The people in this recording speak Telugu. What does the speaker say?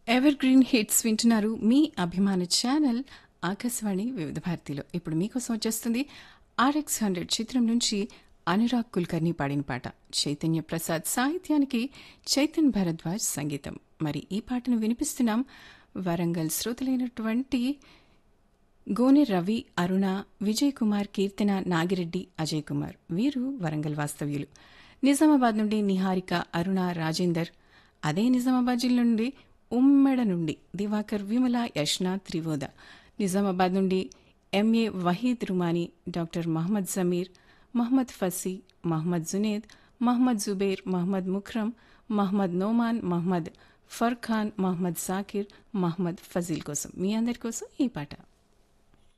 ఎవర్ గ్రీన్ హిట్స్ వింటున్నారు మీ అభిమాన ఛానల్ ఆకాశవాణి వివిధ భారతిలో ఇప్పుడు మీకోసం వచ్చేస్తుంది ఆర్ఎక్స్ హండ్రెడ్ చిత్రం నుంచి అనురాగ్ కుల్కర్ని పాడిన పాట చైతన్య ప్రసాద్ సాహిత్యానికి చైతన్ భరద్వాజ్ సంగీతం మరి ఈ పాటను వినిపిస్తున్నాం వరంగల్ శ్రోతలైనటువంటి గోనె రవి అరుణ విజయ్ కుమార్ కీర్తన నాగిరెడ్డి అజయ్ కుమార్ వీరు వరంగల్ వాస్తవ్యులు నిజామాబాద్ నుండి నిహారిక అరుణ రాజేందర్ అదే నిజామాబాద్ జిల్లా నుండి ఉమ్మెడ నుండి దివాకర్ విమల యష్నా త్రివోద నిజామాబాద్ నుండి ఎంఏ వహీద్ రుమానీ డాక్టర్ మహమ్మద్ జమీర్ మహమ్మద్ ఫసీ మహమ్మద్ జునేద్ మహమ్మద్ జుబేర్ మహమ్మద్ ముఖ్రమ్ మహమ్మద్ నోమాన్ మహమ్మద్ ఫర్ఖాన్ మహమ్మద్ సాకిర్ మహమ్మద్ ఫజీల్ కోసం మీ అందరి కోసం ఈ పాట